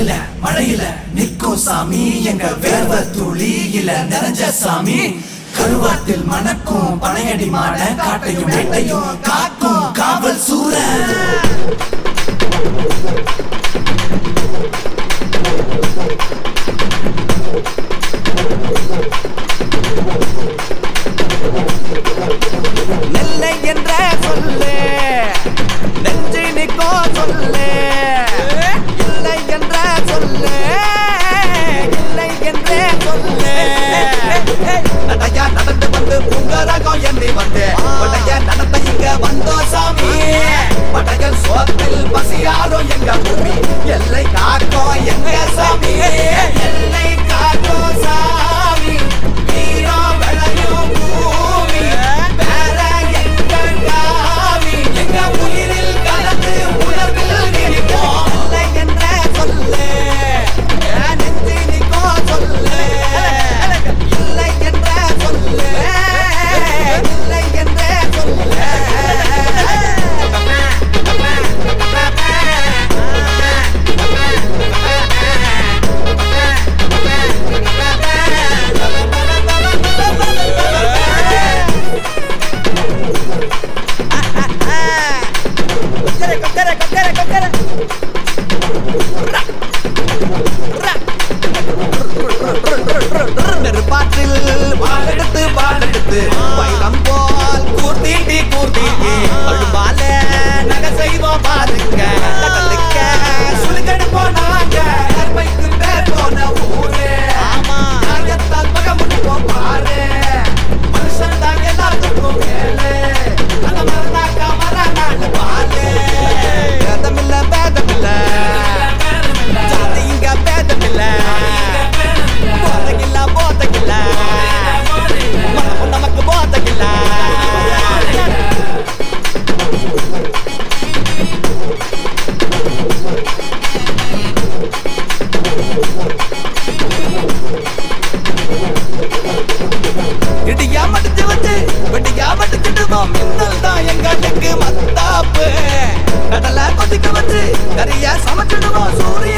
வெயிலில மழையில நிக்கும் சாமி எங்க வேர்வ துளி இல்ல நிறைஞ்ச சாமி கருவாட்டில் மணக்கும் பனையடி மாட காட்டையும் வேட்டையும் காக்கும் காவல் சூரன் நெல்லை என்ற சொல்லு நெஞ்சு நிக்கோ சொல்லு இல்லை என்ற சொல்லு இல்லை என்றே சொல்லு நடையா நடந்து வந்து புங்கரகம் எண்ணி வந்து படைய நடத்த இங்க வந்தோம் சாமி படையல் சோத்தில் பசியாரும் எங்க பூமி எல்லை காக்கும் எங்க சாமி எல்லை காக்கும் சாமி வீரம் விளையும் பூமி வேற எங்க காமி எங்க உயிரில் கலந்து உணர்வில் நிற்போம் இல்லை என்ற சொல்லு என் நெஞ்சு நிக்கோ சொல்லு இல்லை என்ற சொல்லு இல்லை என்ற சொல்லு கொக்கர கொக்கர கொக்கர கொக்கர நெருப்பாற்றில் வாழெடுத்து வாழெடுத்து பைரம் போல் கூர்த்தீட்டி கூர்த்தீட்டி அழுவால நகை செய்வோம் பாருங்க கடலுக்க சுழுக்கெடுப்போம் நாங்க கற்பைக்கு பேர் போன ஊரு ஆமா நாயத்தால் பகம் முடிப்போம் பாரு மனுஷன் தான் எல்லாத்துக்கும் மேலே அந்த மரணாக்கா மரணான்னு பாரு பேதமில்ல பேதமில்ல ஜாதி இங்க பேதமில்ல போதகில்ல போதகில்ல மனமு நமக்கு போதகில்ல இடியா மடிச்சு வச்சு வெடியா மடிச்சிடுவோம் மின்னல் தான் எங்களுக்கு மத்தாப்பு கடலை கொதிக்க வச்சு கறியா சமைச்சிடுவோம் சூரிய